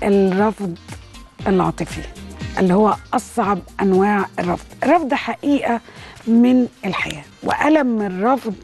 الرفض العاطفي اللي هو أصعب أنواع الرفض الرفض حقيقة من الحياة وألم الرفض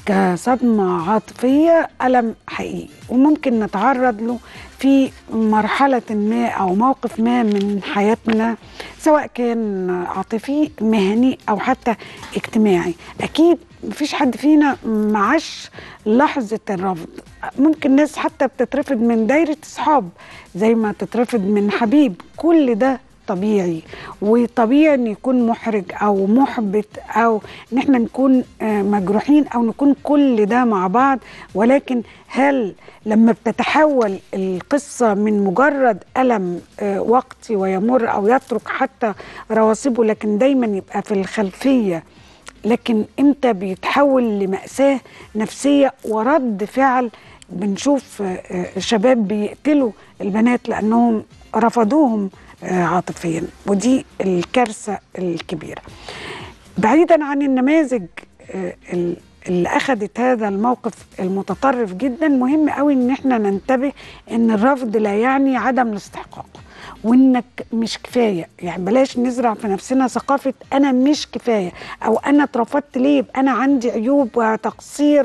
كصدمة عاطفية ألم حقيقي وممكن نتعرض له في مرحلة ما أو موقف ما من حياتنا سواء كان عاطفي مهني أو حتى اجتماعي أكيد مفيش حد فينا معاش لحظة الرفض ممكن ناس حتى بتترفض من دايرة أصحاب زي ما تترفض من حبيب كل ده طبيعي وطبيعي ان يكون محرج او محبط او ان احنا نكون آه، مجروحين او نكون كل ده مع بعض ولكن هل لما بتتحول القصه من مجرد الم آه، وقتي ويمر او يترك حتى رواسبه لكن دايما يبقى في الخلفيه لكن امتى بيتحول لمأساة نفسية ورد فعل بنشوف آه، آه، شباب بيقتلوا البنات لأنهم رفضوهم آه، عاطفيا ودي الكارثة الكبيرة بعيدا عن النماذج آه، ال- اللي أخذت هذا الموقف المتطرف جدا مهم قوي ان احنا ننتبه ان الرفض لا يعني عدم الاستحقاق وانك مش كفايه يعني بلاش نزرع في نفسنا ثقافه انا مش كفايه او انا اترفضت ليه يبقى انا عندي عيوب وتقصير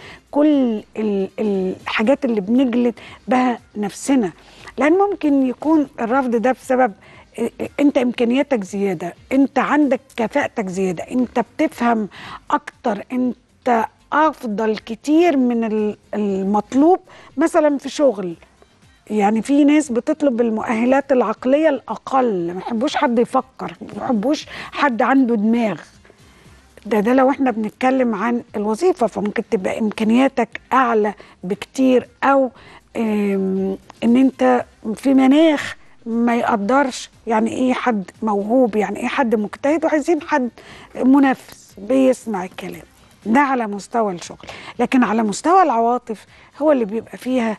وكل ال- الحاجات اللي بنجلد بها نفسنا لان ممكن يكون الرفض ده بسبب إ- انت امكانياتك زياده انت عندك كفاءتك زياده انت بتفهم اكتر انت افضل كتير من ال- المطلوب مثلا في شغل يعني في ناس بتطلب المؤهلات العقليه الاقل ما يحبوش حد يفكر ما يحبوش حد عنده دماغ ده ده لو احنا بنتكلم عن الوظيفه فممكن تبقى امكانياتك اعلى بكتير او آم، ان انت في مناخ ما يقدرش يعني ايه حد موهوب يعني ايه حد مجتهد وعايزين حد منافس بيسمع الكلام ده على مستوى الشغل لكن على مستوى العواطف هو اللي بيبقى فيها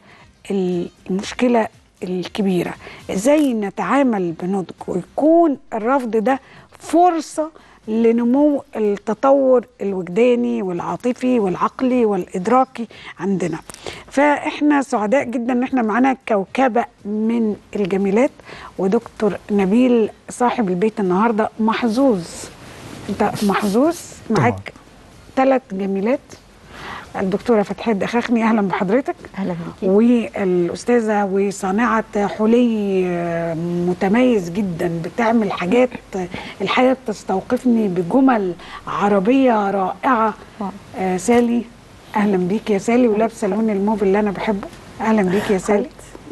المشكله الكبيره ازاي نتعامل بنضج ويكون الرفض ده فرصه لنمو التطور الوجداني والعاطفي والعقلي والادراكي عندنا فاحنا سعداء جدا ان احنا معانا كوكبه من الجميلات ودكتور نبيل صاحب البيت النهارده محظوظ انت محظوظ معاك ثلاث جميلات الدكتوره فتحيه دخاخني اهلا بحضرتك اهلا بيكي والاستاذه وصانعه حلي آه، متميز جدا بتعمل حاجات آه، الحقيقه بتستوقفني بجمل عربيه رائعه واو. آه، سالي اهلا بيك يا سالي ولابسه لون الموف اللي انا بحبه اهلا بيك يا سالي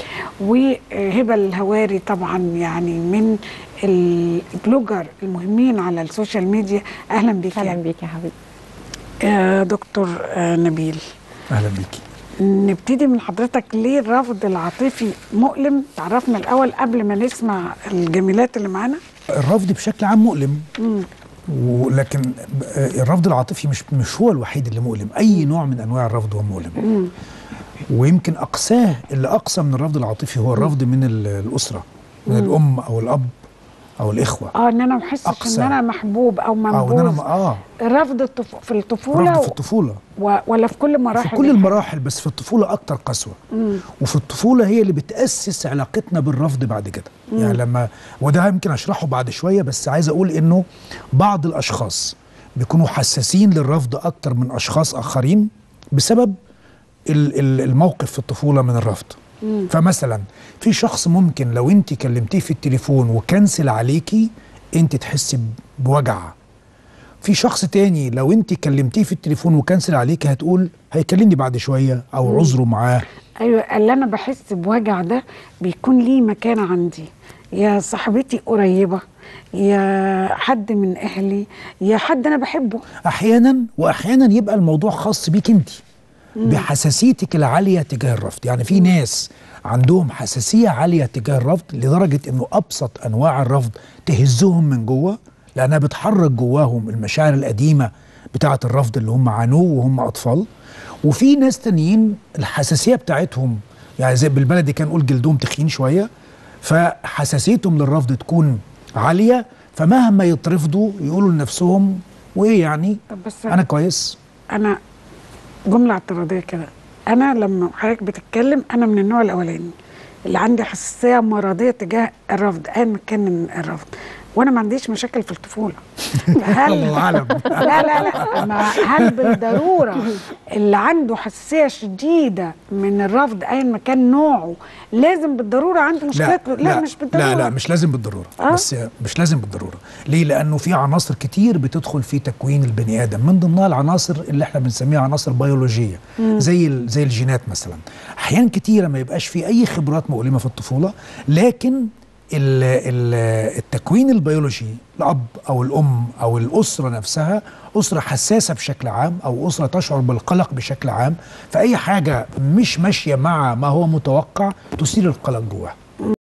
وهبه الهواري طبعا يعني من البلوجر المهمين على السوشيال ميديا اهلا بيك اهلا يا بيكي يا حبيبي آه، دكتور آه، نبيل اهلا بيكي نبتدي من حضرتك ليه الرفض العاطفي مؤلم تعرفنا الاول قبل ما نسمع الجميلات اللي معانا الرفض بشكل عام مؤلم ولكن آه، الرفض العاطفي مش مش هو الوحيد اللي مؤلم اي نوع من انواع الرفض هو مؤلم ويمكن اقساه اللي اقسى من الرفض العاطفي هو الرفض من ال- الاسره من الام او الاب او الاخوه اه ان انا ما احسش أقصى. ان انا محبوب او او ان انا منبوذ م- اه الرفض الطف... في الطفوله رفض في الطفوله و... ولا في كل مراحل في كل الحياة؟ المراحل بس في الطفوله اكتر قسوه وفي الطفوله هي اللي بتاسس علاقتنا بالرفض بعد كده يعني لما وده يمكن اشرحه بعد شويه بس عايز اقول انه بعض الاشخاص بيكونوا حساسين للرفض اكتر من اشخاص اخرين بسبب ال- ال- الموقف في الطفوله من الرفض فمثلا في شخص ممكن لو انت كلمتيه في التليفون وكنسل عليكي انت تحسي بوجع في شخص تاني لو انت كلمتيه في التليفون وكنسل عليك هتقول هيكلمني بعد شويه او عذره معاه ايوه اللي انا بحس بوجع ده بيكون ليه مكان عندي يا صاحبتي قريبه يا حد من اهلي يا حد انا بحبه احيانا واحيانا يبقى الموضوع خاص بيك انت بحساسيتك العاليه تجاه الرفض يعني في ناس عندهم حساسيه عاليه تجاه الرفض لدرجه انه ابسط انواع الرفض تهزهم من جوه لانها بتحرك جواهم المشاعر القديمه بتاعه الرفض اللي هم عانوه وهم اطفال وفي ناس تانيين الحساسيه بتاعتهم يعني زي بالبلدي كان نقول جلدهم تخين شويه فحساسيتهم للرفض تكون عاليه فمهما يترفضوا يقولوا لنفسهم وايه يعني طب بس انا كويس انا جمله اعتراضيه كده انا لما حضرتك بتتكلم انا من النوع الاولاني اللي عندي حساسيه مرضيه تجاه الرفض ايا ما كان الرفض وانا ما عنديش مشاكل في الطفوله هل الله أعلم. لا لا لا ما هل بالضروره اللي عنده حساسيه شديده من الرفض ايا ما كان نوعه لازم بالضروره عنده مشكلات لا, لا مش بالضروره لا لا مش لازم بالضروره آه؟ آه؟ بس مش لازم بالضروره ليه لانه في عناصر كتير بتدخل في تكوين البني ادم من ضمنها العناصر اللي احنا بنسميها عناصر بيولوجيه زي ال- زي الجينات مثلا احيان كتيره ما يبقاش في اي خبرات مؤلمه في الطفوله لكن ال ال التكوين البيولوجي الاب او الام او الاسره نفسها اسره حساسه بشكل عام او اسره تشعر بالقلق بشكل عام فاي حاجه مش ماشيه مع ما هو متوقع تثير القلق جواها